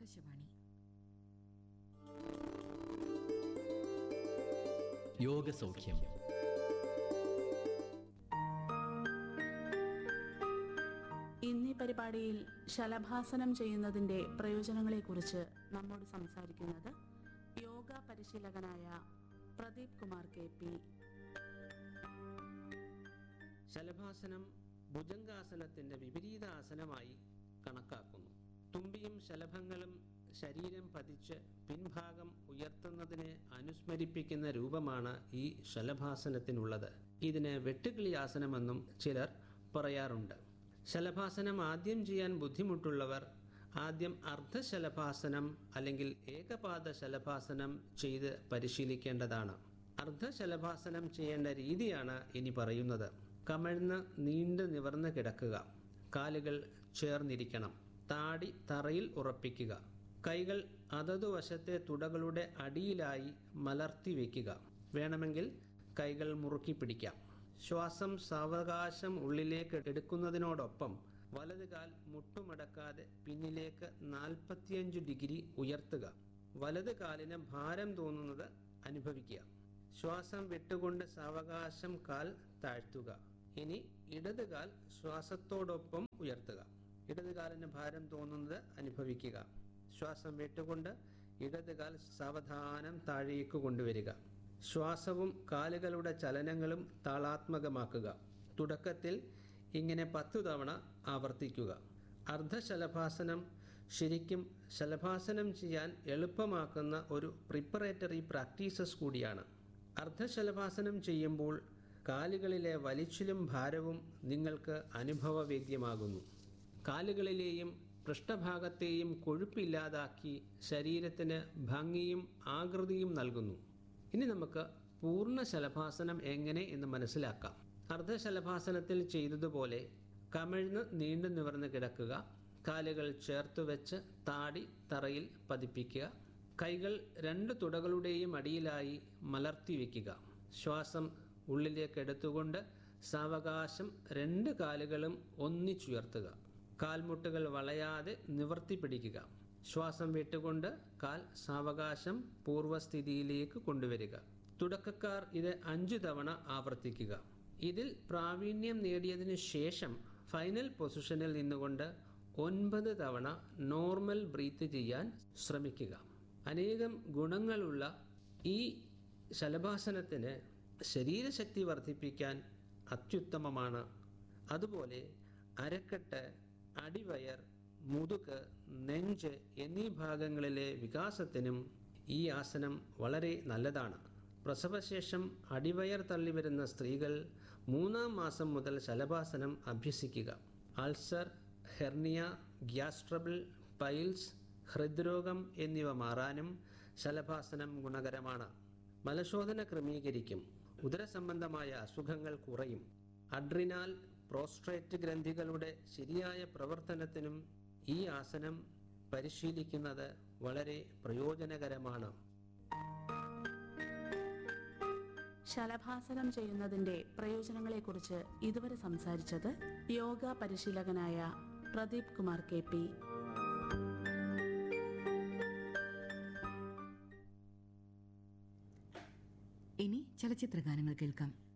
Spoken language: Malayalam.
ആകാശവാണി യോഗസൗഖ്യം ഇന്നീ പരിപാടിയിൽ ശലഭാസനം ചെയ്യുന്നതിന്റെ പ്രയോജനങ്ങളെക്കുറിച്ച് നമ്മോട് സംസാരിക്കുന്നത് യോഗ പരിശീലകനായ പ്രദീപ് കുമാർ കെ പി ശലഭാസനം ഭുജംഗാസനത്തിന്റെ വിപരീത ആസനമായി കണക്കാക്കുന്നു തുമ്പിയും ശലഭങ്ങളും ശരീരം പതിച്ച് പിൻഭാഗം ഉയർത്തുന്നതിനെ അനുസ്മരിപ്പിക്കുന്ന രൂപമാണ് ഈ ശലഭാസനത്തിനുള്ളത് ഇതിന് വെട്ടുകിളി ആസനമെന്നും ചിലർ പറയാറുണ്ട് ശലഭാസനം ആദ്യം ചെയ്യാൻ ബുദ്ധിമുട്ടുള്ളവർ ആദ്യം അർദ്ധശലഭാസനം അല്ലെങ്കിൽ ഏകപാദ ശലഭാസനം ചെയ്ത് പരിശീലിക്കേണ്ടതാണ് അർദ്ധശലഭാസനം ചെയ്യേണ്ട രീതിയാണ് ഇനി പറയുന്നത് കമഴ്ന്ന് നീണ്ടു നിവർന്ന് കിടക്കുക കാലുകൾ ചേർന്നിരിക്കണം താടി തറയിൽ ഉറപ്പിക്കുക കൈകൾ അതതു വശത്തെ തുടകളുടെ അടിയിലായി മലർത്തി വയ്ക്കുക വേണമെങ്കിൽ കൈകൾ മുറുക്കി പിടിക്കാം ശ്വാസം സാവകാശം ഉള്ളിലേക്ക് എടുക്കുന്നതിനോടൊപ്പം വലത് കാൽ മുട്ടുമടക്കാതെ പിന്നിലേക്ക് നാൽപ്പത്തിയഞ്ച് ഡിഗ്രി ഉയർത്തുക വലത് കാലിന് ഭാരം തോന്നുന്നത് അനുഭവിക്കുക ശ്വാസം വിട്ടുകൊണ്ട് സാവകാശം കാൽ താഴ്ത്തുക ഇനി ഇടത് കാൽ ശ്വാസത്തോടൊപ്പം ഉയർത്തുക ഇടത് കാലിന് ഭാരം തോന്നുന്നത് അനുഭവിക്കുക ശ്വാസം വിട്ടുകൊണ്ട് ഇടത് കാൽ സാവധാനം താഴേക്ക് കൊണ്ടുവരിക ശ്വാസവും കാലുകളുടെ ചലനങ്ങളും താളാത്മകമാക്കുക തുടക്കത്തിൽ ഇങ്ങനെ പത്തു തവണ ആവർത്തിക്കുക അർദ്ധശലഭാസനം ശരിക്കും ശലഭാസനം ചെയ്യാൻ എളുപ്പമാക്കുന്ന ഒരു പ്രിപ്പറേറ്ററി പ്രാക്ടീസസ് കൂടിയാണ് അർദ്ധശലഭാസനം ചെയ്യുമ്പോൾ കാലുകളിലെ വലിച്ചിലും ഭാരവും നിങ്ങൾക്ക് അനുഭവവേദ്യമാകുന്നു കാലുകളിലെയും പൃഷ്ഠഭാഗത്തെയും കൊഴുപ്പില്ലാതാക്കി ശരീരത്തിന് ഭംഗിയും ആകൃതിയും നൽകുന്നു ഇനി നമുക്ക് പൂർണ്ണ ശലഭാസനം എങ്ങനെ എന്ന് മനസ്സിലാക്കാം അർദ്ധശലഭാസനത്തിൽ ചെയ്തതുപോലെ കമിഴ്ന്ന് നീണ്ടു നിവർന്ന് കിടക്കുക കാലുകൾ ചേർത്ത് വെച്ച് താടി തറയിൽ പതിപ്പിക്കുക കൈകൾ രണ്ട് തുടകളുടെയും അടിയിലായി മലർത്തി വയ്ക്കുക ശ്വാസം ഉള്ളിലേക്ക് എടുത്തുകൊണ്ട് സാവകാശം രണ്ട് കാലുകളും ഒന്നിച്ചുയർത്തുക കാൽമുട്ടുകൾ വളയാതെ നിവർത്തി പിടിക്കുക ശ്വാസം വിട്ടുകൊണ്ട് കാൽ സാവകാശം പൂർവ്വസ്ഥിതിയിലേക്ക് കൊണ്ടുവരിക തുടക്കക്കാർ ഇത് അഞ്ചു തവണ ആവർത്തിക്കുക ഇതിൽ പ്രാവീണ്യം നേടിയതിനു ശേഷം ഫൈനൽ പൊസിഷനിൽ നിന്നുകൊണ്ട് ഒൻപത് തവണ നോർമൽ ബ്രീത്ത് ചെയ്യാൻ ശ്രമിക്കുക അനേകം ഗുണങ്ങളുള്ള ഈ ശലഭാസനത്തിന് ശരീരശക്തി വർദ്ധിപ്പിക്കാൻ അത്യുത്തമമാണ് അതുപോലെ അരക്കെട്ട് അടിവയർ മുതുക് നെഞ്ച് എന്നീ ഭാഗങ്ങളിലെ വികാസത്തിനും ഈ ആസനം വളരെ നല്ലതാണ് പ്രസവശേഷം അടിവയർ തള്ളിവരുന്ന സ്ത്രീകൾ മൂന്നാം മാസം മുതൽ ശലഭാസനം അഭ്യസിക്കുക അൾസർ ഹെർണിയ ഗ്യാസ്ട്രബിൾ പൈൽസ് ഹൃദ്രോഗം എന്നിവ മാറാനും ശലഭാസനം ഗുണകരമാണ് മലശോധന ക്രമീകരിക്കും ഉദരസംബന്ധമായ അസുഖങ്ങൾ കുറയും അഡ്രിനാൽ പ്രോസ്ട്രേറ്റ് ഗ്രന്ഥികളുടെ ശരിയായ പ്രവർത്തനത്തിനും ഈ ആസനം പരിശീലിക്കുന്നത് വളരെ പ്രയോജനകരമാണ് ശലഭാസനം ചെയ്യുന്നതിന്റെ പ്രയോജനങ്ങളെക്കുറിച്ച് ഇതുവരെ സംസാരിച്ചത് യോഗ പരിശീലകനായ പ്രദീപ് കുമാർ കെ പി ഇനി ചലച്ചിത്ര ഗാനങ്ങൾ കേൾക്കാം